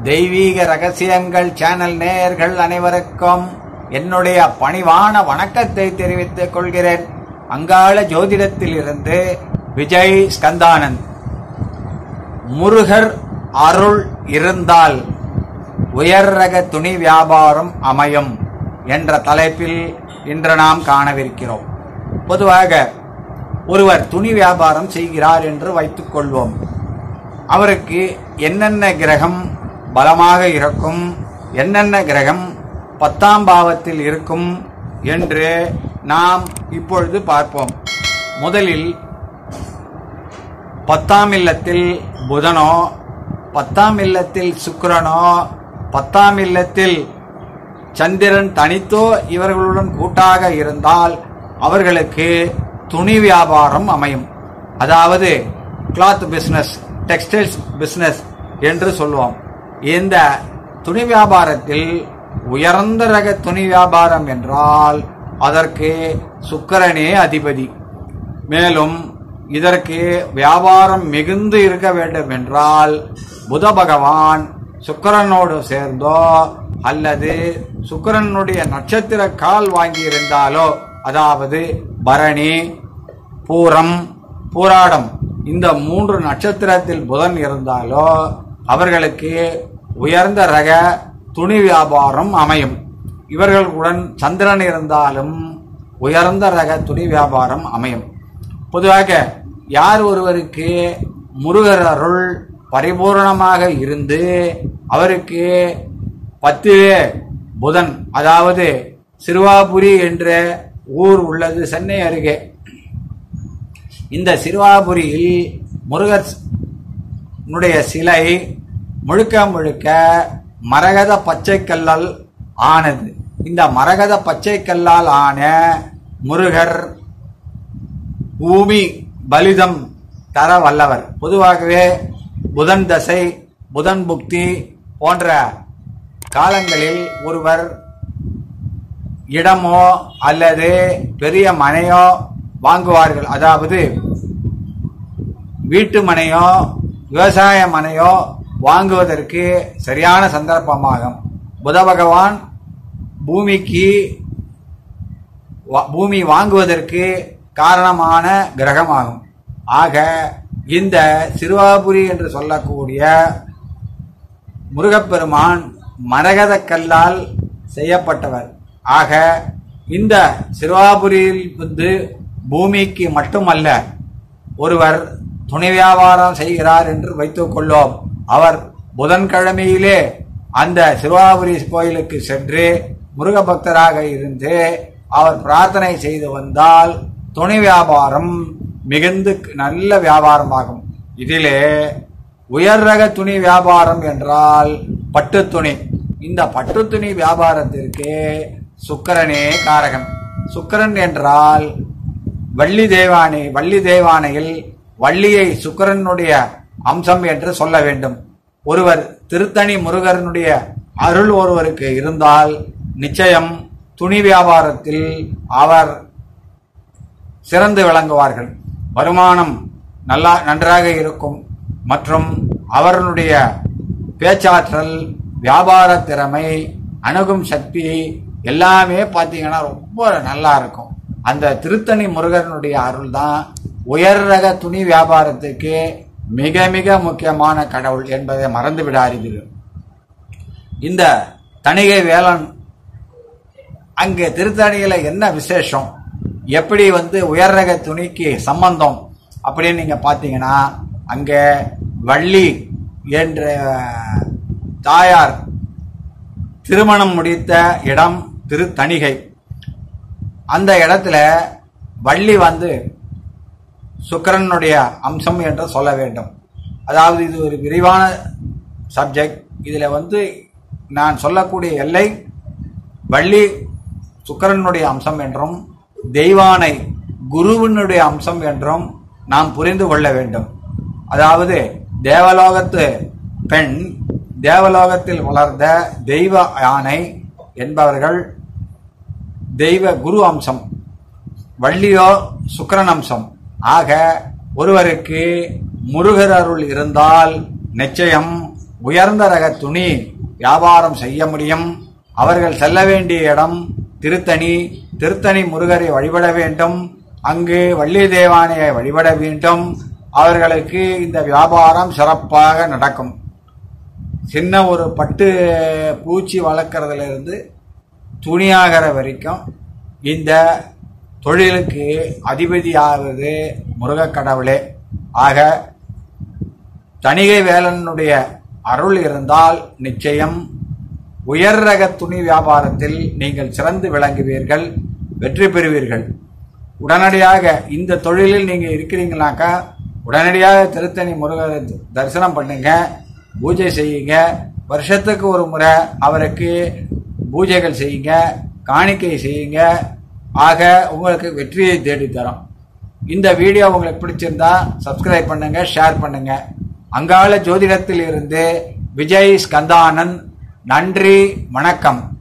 தெய்வீக ரகசியங்கள் சேனல் நேயர்கள் அனைவருக்கும் என்னுடைய பணிவான வணக்கத்தை தெரிவித்துக் கொள்கிறேன் அங்காள ஜோதிடத்தில் இருந்து விஜய் ஸ்கந்தானந்த் முருகர் அருள் இருந்தால் உயர் ரக துணி வியாபாரம் அமையும் என்ற தலைப்பில் இன்று நாம் காணவிருக்கிறோம் பொதுவாக ஒருவர் துணி வியாபாரம் செய்கிறார் என்று வைத்துக் கொள்வோம் அவருக்கு என்னென்ன கிரகம் பலமாக இருக்கும் என்னென்ன கிரகம் பத்தாம் பாவத்தில் இருக்கும் என்று நாம் இப்பொழுது பார்ப்போம் முதலில் பத்தாம் இல்லத்தில் புதனோ பத்தாம் இல்லத்தில் சுக்கிரனோ பத்தாம் இல்லத்தில் சந்திரன் தனித்தோ இவர்களுடன் கூட்டாக இருந்தால் அவர்களுக்கு துணி வியாபாரம் அமையும் அதாவது கிளாத் பிசினஸ் டெக்ஸ்டைல்ஸ் பிசினஸ் என்று சொல்லுவோம் இந்த துணி வியாபாரத்தில் உயர்ந்த ரக துணி வியாபாரம் என்றால் அதற்கு சுக்கிரனே அதிபதி மேலும் இதற்கு வியாபாரம் மிகுந்து இருக்க வேண்டும் என்றால் புத பகவான் சுக்கிரனோடு சேர்ந்தோ அல்லது சுக்கிரனுடைய நட்சத்திர கால் வாங்கி இருந்தாலோ அதாவது பரணி பூரம் பூராடம் இந்த மூன்று நட்சத்திரத்தில் புதன் இருந்தாலோ அவர்களுக்கு உயர்ந்த ரக துணி வியாபாரம் அமையும் இவர்களுடன் சந்திரன் இருந்தாலும் உயர்ந்த ரக துணி வியாபாரம் அமையும் பொதுவாக யார் ஒருவருக்கு முருகர் அருள் பரிபூர்ணமாக இருந்து அவருக்கு பத்திலே புதன் அதாவது சிறுவாபுரி என்ற ஊர் உள்ளது சென்னை அருகே இந்த சிறுவாபுரியில் முருகர் னுடைய சிலை முழுக்க முழுக்க மரகத பச்சை கல்லால் ஆனது இந்த மரகத பச்சை கல்லால் ஆன முருகர் பூமி பலிதம் தர வல்லவர் பொதுவாகவே புதன் தசை புதன் புக்தி போன்ற காலங்களில் ஒருவர் இடமோ அல்லது பெரிய மனையோ வாங்குவார்கள் அதாவது வீட்டு மனையோ விவசாய மனையோ வாங்குவதற்கு சரியான சந்தர்ப்பமாகும் புத பகவான் பூமிக்கு பூமி வாங்குவதற்கு காரணமான கிரகமாகும் ஆக இந்த சிறுவாபுரி என்று சொல்லக்கூடிய முருகப்பெருமான் மரகத கல்லால் செய்யப்பட்டவர் ஆக இந்த சிறுவாபுரியில் வந்து பூமிக்கு மட்டுமல்ல ஒருவர் துணை வியாபாரம் செய்கிறார் என்று வைத்துக் கொள்ளோம் அவர் புதன்கிழமையிலே அந்த சிறுவாபுரி கோயிலுக்கு சென்று முருக பக்தராக இருந்து அவர் பிரார்த்தனை செய்து வந்தால் துணை வியாபாரம் மிகுந்து நல்ல வியாபாரமாகும் இதிலே உயர் ரக துணி வியாபாரம் என்றால் பட்டு துணி இந்த பட்டு துணி வியாபாரத்திற்கு சுக்கரனே காரகன் சுக்கரன் என்றால் வள்ளி தேவானை வள்ளி தேவானையில் வள்ளியை சுக்கரனுடைய அம்சம் என்று சொல்ல வேண்டும் ஒருவர் திருத்தணி முருகரனுடைய அருள் ஒருவருக்கு இருந்தால் நிச்சயம் துணி வியாபாரத்தில் அவர் சிறந்து விளங்குவார்கள் வருமானம் நல்லா நன்றாக இருக்கும் மற்றும் அவர்களுடைய பேச்சாற்றல் வியாபார திறமை அணுகும் சக்தி எல்லாமே பார்த்தீங்கன்னா ரொம்ப நல்லா இருக்கும் அந்த திருத்தணி முருகனுடைய அருள் தான் உயர் ரக துணி வியாபாரத்துக்கு மிக மிக முக்கியமான கடவுள் என்பதை மறந்து விடாதீர்கள் இந்த தணிகை வேளாண் அங்கே திருத்தணியில என்ன விசேஷம் எப்படி வந்து உயர் ரக துணிக்கு சம்பந்தம் அப்படின்னு நீங்க பார்த்தீங்கன்னா அங்கே வள்ளி என்ற தாயார் திருமணம் முடித்த இடம் திருத்தணிகை அந்த இடத்துல வள்ளி வந்து சுக்கரனுடைய அம்சம் என்று சொல்ல வேண்டும் அதாவது இது ஒரு விரிவான சப்ஜெக்ட் இதில் வந்து நான் சொல்லக்கூடிய எல்லை வள்ளி சுக்கரனுடைய அம்சம் என்றும் தெய்வானை குருவினுடைய அம்சம் என்றும் நாம் புரிந்து கொள்ள வேண்டும் அதாவது தேவலோகத்து பெண் தேவலோகத்தில் வளர்ந்த தெய்வ யானை என்பவர்கள் தெய்வ குரு அம்சம் வள்ளியோ சுக்கரன் அம்சம் ஆக ஒருவருக்கு முருகர் அருள் இருந்தால் நிச்சயம் உயர்ந்த ரக துணி வியாபாரம் செய்ய முடியும் அவர்கள் செல்ல வேண்டிய இடம் திருத்தணி திருத்தணி முருகரை வழிபட வேண்டும் அங்கு வள்ளி தேவானையை வழிபட வேண்டும் அவர்களுக்கு இந்த வியாபாரம் சிறப்பாக நடக்கும் சின்ன ஒரு பட்டு பூச்சி வளர்க்குறதுல இருந்து துணியாகிற வரைக்கும் இந்த தொழிலுக்கு அதிபதியாவது முருகக் கடவுளே ஆக தணிகை வேலனுடைய அருள் இருந்தால் நிச்சயம் உயர் ரக துணி வியாபாரத்தில் நீங்கள் சிறந்து விளங்குவீர்கள் வெற்றி பெறுவீர்கள் உடனடியாக இந்த தொழிலில் நீங்கள் இருக்கிறீங்கனாக்கா உடனடியாக திருத்தணி முருகரை தரிசனம் பண்ணுங்க பூஜை செய்யுங்க வருஷத்துக்கு ஒரு முறை அவருக்கு பூஜைகள் செய்யுங்க காணிக்கை செய்யுங்க ஆக உங்களுக்கு வெற்றியை தேடி தரும் இந்த வீடியோ உங்களுக்கு பிடிச்சிருந்தா சப்ஸ்கிரைப் பண்ணுங்க ஷேர் பண்ணுங்க அங்காள ஜோதிடத்தில் இருந்து விஜய் ஸ்கந்தானன் நன்றி வணக்கம்